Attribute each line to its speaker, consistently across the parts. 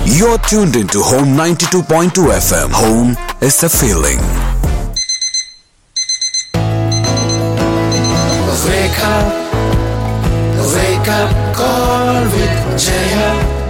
Speaker 1: You're tuned into Home 92.2 FM. Home is a feeling.
Speaker 2: Wake up, wake up, call with Jaya.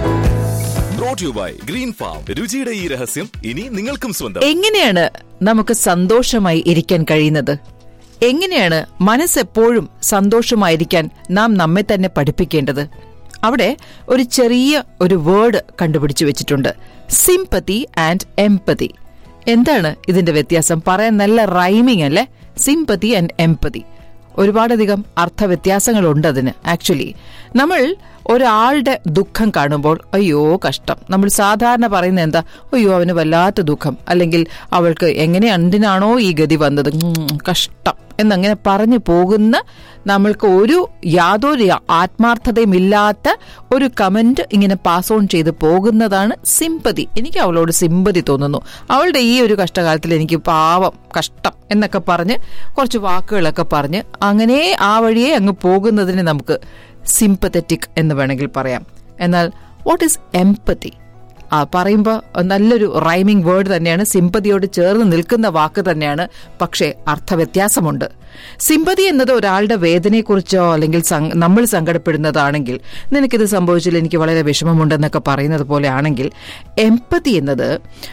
Speaker 3: Brought you by green farm രുചിയുടെ ഈ രഹസ്യം ഇനി നിങ്ങൾക്കും സ്വന്തം
Speaker 4: എങ്ങനെയാണ് നമുക്ക് സന്തോഷമായി ഇരിക്കാൻ കഴിയുന്നത് എങ്ങനെയാണ് മനസ്സെപ്പോഴും സന്തോഷമായിരിക്കാൻ നാം നമ്മെ തന്നെ പഠിപ്പിക്കേണ്ടത് അവിടെ ഒരു ചെറിയ ഒരു വേർഡ് കണ്ടുപിടിച്ചു വെച്ചിട്ടുണ്ട് സിംപതി ആൻഡ് എംപതി എന്താണ് ഇതിന്റെ വ്യത്യാസം പറയാൻ നല്ല റൈമിംഗ് അല്ലേ സിംപതി ആൻഡ് എംപതി ഒരുപാടധികം അർത്ഥവ്യത്യാസങ്ങളുണ്ട് അതിന് ആക്ച്വലി നമ്മൾ ഒരാളുടെ ദുഃഖം കാണുമ്പോൾ അയ്യോ കഷ്ടം നമ്മൾ സാധാരണ പറയുന്നത് എന്താ അയ്യോ അവന് വല്ലാത്ത ദുഃഖം അല്ലെങ്കിൽ അവൾക്ക് എങ്ങനെ എന്തിനാണോ ഈ ഗതി വന്നത് ഉം, കഷ്ടം എന്നങ്ങനെ പറഞ്ഞു പോകുന്ന നമ്മൾക്ക് ഒരു യാതൊരു ആത്മാർത്ഥതയും ഇല്ലാത്ത ഒരു കമന്റ് ഇങ്ങനെ പാസ് ഓൺ ചെയ്ത് പോകുന്നതാണ് സിമ്പതി എനിക്ക് അവളോട് സിമ്പതി തോന്നുന്നു അവളുടെ ഈ ഒരു കഷ്ടകാലത്തിൽ എനിക്ക് പാവം കഷ്ടം എന്നൊക്കെ പറഞ്ഞ് കുറച്ച് വാക്കുകളൊക്കെ പറഞ്ഞ് അങ്ങനെ ആ വഴിയെ അങ്ങ് പോകുന്നതിന് നമുക്ക് സിമ്പത്തറ്റിക് എന്ന് വേണമെങ്കിൽ പറയാം എന്നാൽ വാട്ട് ഈസ് എംപതി ആ പറയുമ്പോൾ നല്ലൊരു റൈമിംഗ് വേർഡ് തന്നെയാണ് സിമ്പതിയോട് ചേർന്ന് നിൽക്കുന്ന വാക്ക് തന്നെയാണ് പക്ഷേ അർത്ഥവ്യത്യാസമുണ്ട് സിമ്പതി എന്നത് ഒരാളുടെ വേദനയെക്കുറിച്ചോ അല്ലെങ്കിൽ സം- നമ്മൾ സങ്കടപ്പെടുന്നതാണെങ്കിൽ നിനക്കിത് സംഭവിച്ചില്ല എനിക്ക് വളരെ വിഷമമുണ്ടെന്നൊക്കെ പറയുന്നത് പോലെ ആണെങ്കിൽ എംപതി എന്നത്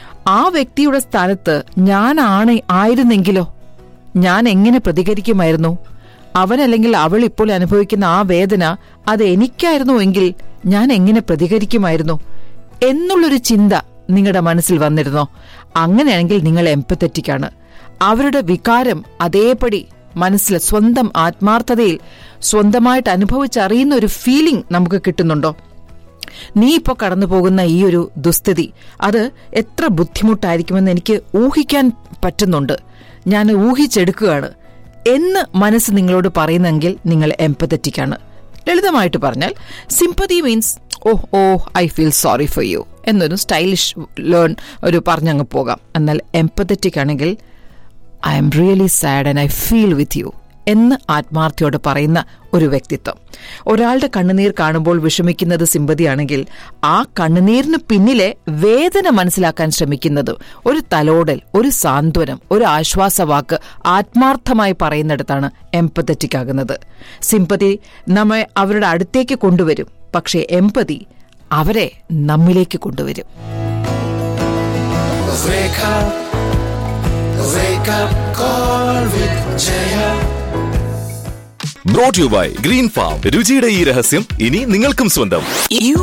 Speaker 4: ആ വ്യക്തിയുടെ സ്ഥാനത്ത് ഞാനാണ് ആയിരുന്നെങ്കിലോ ഞാൻ എങ്ങനെ പ്രതികരിക്കുമായിരുന്നു അവൻ അല്ലെങ്കിൽ അവൾ ഇപ്പോൾ അനുഭവിക്കുന്ന ആ വേദന അത് എനിക്കായിരുന്നു എങ്കിൽ ഞാൻ എങ്ങനെ പ്രതികരിക്കുമായിരുന്നു എന്നുള്ളൊരു ചിന്ത നിങ്ങളുടെ മനസ്സിൽ വന്നിരുന്നോ അങ്ങനെയാണെങ്കിൽ നിങ്ങൾ എംപത്തറ്റിക് ആണ് അവരുടെ വികാരം അതേപടി മനസ്സിൽ സ്വന്തം ആത്മാർത്ഥതയിൽ സ്വന്തമായിട്ട് അനുഭവിച്ചറിയുന്ന ഒരു ഫീലിംഗ് നമുക്ക് കിട്ടുന്നുണ്ടോ നീ ഇപ്പോൾ കടന്നു പോകുന്ന ഈ ഒരു ദുസ്ഥിതി അത് എത്ര ബുദ്ധിമുട്ടായിരിക്കുമെന്ന് എനിക്ക് ഊഹിക്കാൻ പറ്റുന്നുണ്ട് ഞാൻ ഊഹിച്ചെടുക്കുകയാണ് എന്ന് മനസ്സ് നിങ്ങളോട് പറയുന്നെങ്കിൽ നിങ്ങൾ എംപത്തറ്റിക് ആണ് ലളിതമായിട്ട് പറഞ്ഞാൽ sympathy means oh oh I feel sorry for you എന്നൊരു സ്റ്റൈലിഷ് ലേൺ ഒരു പറഞ്ഞങ്ങ് പോകാം എന്നാൽ എംപത്തറ്റിക് ആണെങ്കിൽ I'm really sad and I feel with you എന്ന് ആത്മാർത്ഥയോട് പറയുന്ന ഒരു വ്യക്തിത്വം ഒരാളുടെ കണ്ണുനീർ കാണുമ്പോൾ വിഷമിക്കുന്നത് സിമ്പതിയാണെങ്കിൽ ആ കണ്ണുനീരിന് പിന്നിലെ വേദന മനസ്സിലാക്കാൻ ശ്രമിക്കുന്നത് ഒരു തലോടൽ ഒരു സാന്ത്വനം ഒരു ആശ്വാസവാക്ക് ആത്മാർത്ഥമായി പറയുന്നിടത്താണ് എംപത്തറ്റിക് ആകുന്നത് സിമ്പതി നമ്മെ അവരുടെ അടുത്തേക്ക് കൊണ്ടുവരും പക്ഷേ എംപതി അവരെ നമ്മിലേക്ക് കൊണ്ടുവരും
Speaker 2: Wake up, wake up, call with Jaya.
Speaker 3: Brought you by green farm രുചിയുടെ ഈ രഹസ്യം ഇനി നിങ്ങൾക്കും സ്വന്തം